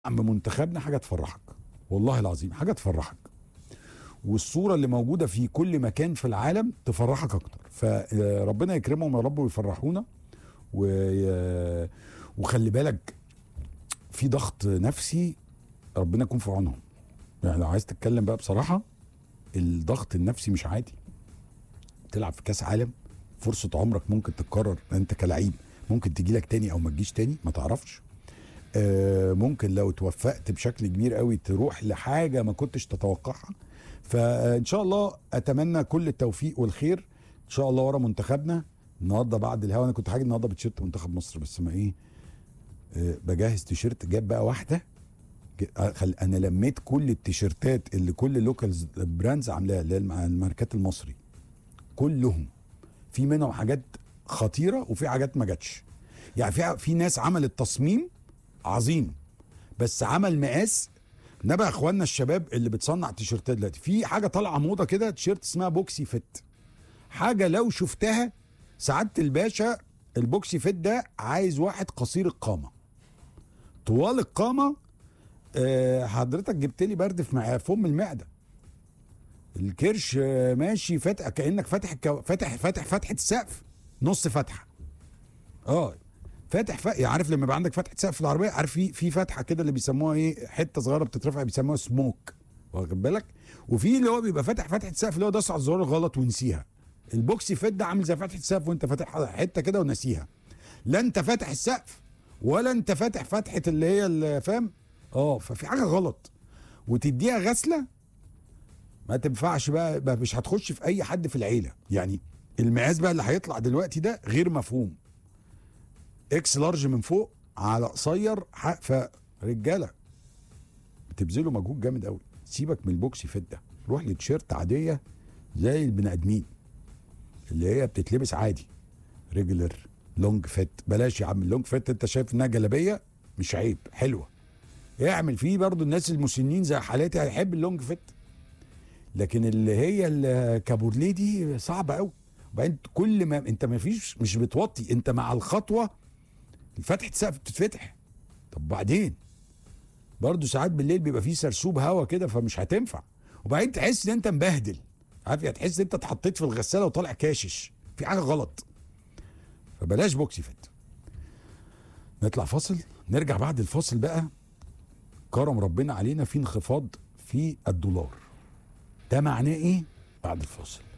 بمنتخبنا حاجه تفرحك والله العظيم حاجه تفرحك والصوره اللي موجوده في كل مكان في العالم تفرحك اكتر فربنا يكرمهم يا رب ويفرحونا و... وخلي بالك في ضغط نفسي ربنا يكون في عونهم يعني لو عايز تتكلم بقى بصراحه الضغط النفسي مش عادي تلعب في كاس عالم فرصه عمرك ممكن تتكرر انت كلعيب ممكن تجي لك تاني او ما تجيش تاني ما تعرفش آه، ممكن لو توفقت بشكل كبير قوي تروح لحاجه ما كنتش تتوقعها فان شاء الله اتمنى كل التوفيق والخير ان شاء الله ورا منتخبنا النهارده بعد الهوا انا كنت حاجه النهارده بتشيرت منتخب مصر بس ما ايه آه، بجهز تيشيرت جاب بقى واحده ج- آه، خل... انا لميت كل التيشيرتات اللي كل اللوكالز براندز عاملاها اللي هي الم- الماركات المصري كلهم في منهم حاجات خطيره وفي حاجات ما جاتش يعني في في ناس عملت تصميم عظيم بس عمل مقاس نبقى اخواننا الشباب اللي بتصنع تيشيرتات دلوقتي في حاجه طالعه موضه كده تيشيرت اسمها بوكسي فيت حاجه لو شفتها سعاده الباشا البوكسي فيت ده عايز واحد قصير القامه طوال القامه آه، حضرتك جبت لي برد في مع- فم المعده الكرش آه، ماشي فاتح كانك فاتح الكو- فاتح فاتح فتحه السقف نص فتحه اه فاتح ف... يعني عارف لما يبقى عندك فتحه سقف في العربيه عارف في في فتحه كده اللي بيسموها ايه حته صغيره بتترفع بيسموها سموك واخد بالك وفي اللي هو بيبقى فاتح فتحه سقف اللي هو داس على الزرار غلط ونسيها البوكسي فيت ده عامل زي فتحه سقف وانت فاتح حته كده ونسيها لا انت فاتح السقف ولا انت فاتح فتحه اللي هي اللي فاهم اه ففي حاجه غلط وتديها غسله ما تنفعش بقى, بقى مش هتخش في اي حد في العيله يعني المقاس بقى اللي هيطلع دلوقتي ده غير مفهوم اكس لارج من فوق على قصير ح- فرجاله بتبذلوا مجهود جامد قوي سيبك من البوكسي فيت ده روح لتيشيرت عاديه زي البني ادمين اللي هي بتتلبس عادي ريجولر لونج فيت بلاش يا عم اللونج فيت انت شايف انها جلابيه مش عيب حلوه اعمل فيه برضو الناس المسنين زي حالاتي هيحب اللونج فيت لكن اللي هي الكابورليه دي صعبه قوي وبعدين كل ما انت ما فيش مش بتوطي انت مع الخطوه فتحه السقف بتتفتح طب بعدين برضه ساعات بالليل بيبقى فيه سرسوب هوا كده فمش هتنفع وبعدين تحس ان انت مبهدل عارف يعني تحس ان انت اتحطيت في الغساله وطالع كاشش في حاجه غلط فبلاش بوكسي فيت نطلع فاصل نرجع بعد الفاصل بقى كرم ربنا علينا في انخفاض في الدولار ده معناه ايه بعد الفاصل